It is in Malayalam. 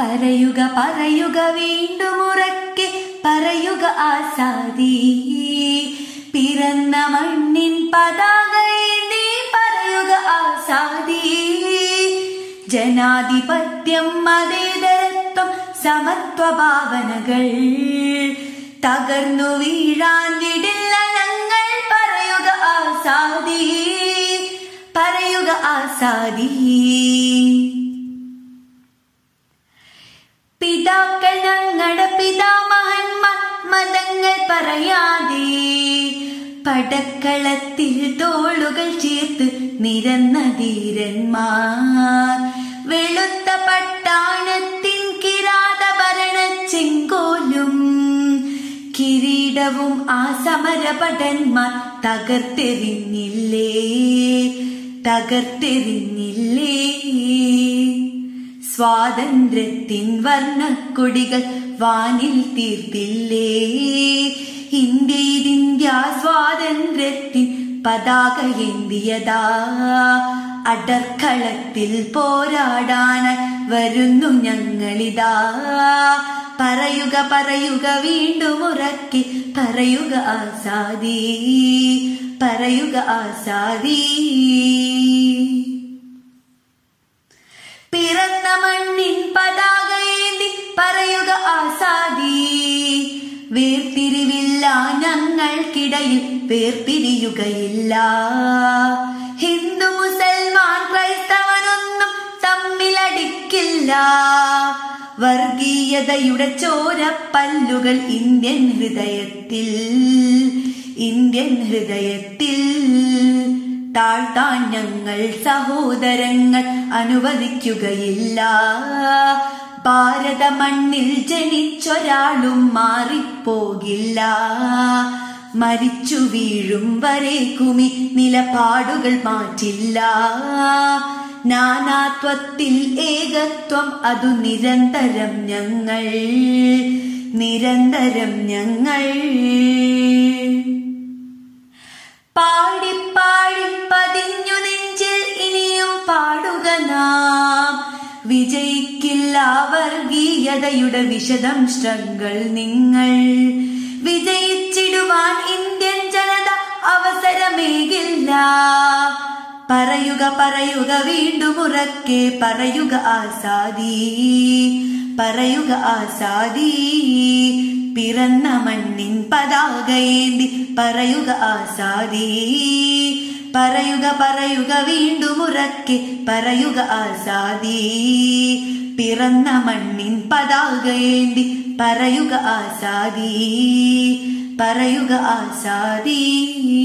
പറയുക പറയുക വീണ്ടും ഉറക്കെ പറയുക ആസാദി പിറന്ന മണ്ണിൻ പതാകയേന്തി പറയുക ആസാദി ജനാധിപത്യം മതേതരത്വം സമത്വ ഭാവനകൾ തകർന്നു വീഴാൻ വിടില്ല ഞങ്ങൾ പറയുക ആസാദി പറയുക ആസാദി പിതാക്കൾ ഞങ്ങളുടെ പിതാമഹന്മാർ മതങ്ങൾ പറയാതെ പടക്കളത്തിൽ തോളുകൾ ചേർത്ത് നിരന്ന ധീരന്മാർ വെളുത്ത പട്ടാണത്തിൻ കിരാത ഭരണ ചെങ്കോലും കിരീടവും ആ സമരഭടന്മാർ തകർത്തെറിഞ്ഞില്ലേ തകർത്തെറിഞ്ഞില്ലേ സ്വാതന്ത്ര്യത്തിൻ വർണ്ണക്കൊടികൾ വാനിൽ തീർത്തില്ലേ ഇന്ത്യയിലിന്ത്യ സ്വാതന്ത്ര്യത്തിൻ പതാക എന്തിയതാ അടർക്കളത്തിൽ പോരാടാനായി വരുന്നു ഞങ്ങളിതാ പറയുക പറയുക വീണ്ടും ഉറക്കെ പറയുക ആസാദി പറയുക ആസാദി പിറന്ന മണ്ണിൻ പതാകയേന്തി പറയുക ആസാദി വേർതിരിവില്ല ഞങ്ങൾക്കിടയിൽ വേർപിരിയുകയില്ല ഹിന്ദു മുസൽമാൻ ക്രൈസ്തവനൊന്നും തമ്മിലടിക്കില്ല വർഗീയതയുടെ ചോരപ്പല്ലുകൾ ഇന്ത്യൻ ഹൃദയത്തിൽ ഇന്ത്യൻ ഹൃദയത്തിൽ താഴ്ത്താൻ ഞങ്ങൾ സഹോദരങ്ങൾ അനുവദിക്കുകയില്ല ഭാരത മണ്ണിൽ ജനിച്ചൊരാളും മാറിപ്പോകില്ല മരിച്ചു വീഴും വരേക്കുമി നിലപാടുകൾ മാറ്റില്ല നാനാത്വത്തിൽ ഏകത്വം അതു നിരന്തരം ഞങ്ങൾ നിരന്തരം ഞങ്ങൾ പാടി പാടി പതിഞ്ഞു നെഞ്ചിൽ ഇനിയും പാടുക നാം വിജയിക്കില്ല വർഗീയതയുടെ വിശദംശങ്ങൾ നിങ്ങൾ വിജയിച്ചിടുവാൻ ഇന്ത്യൻ ജനത അവസരമേകില്ല പറയുക പറയുക വീണ്ടും ഉറക്കെ പറയുക ആസാദി പറയുക ആസാദി പിറന്ന മണ്ണിൻ പതാകയേന്തി പറയുക ആസാദി പറയുക പറയുക വീണ്ടും ഉറക്കെ പറയുക ആസാദി പിറന്ന മണ്ണിൻ പതാകയേന്തി പറയുക ആസാദി പറയുക ആസാദി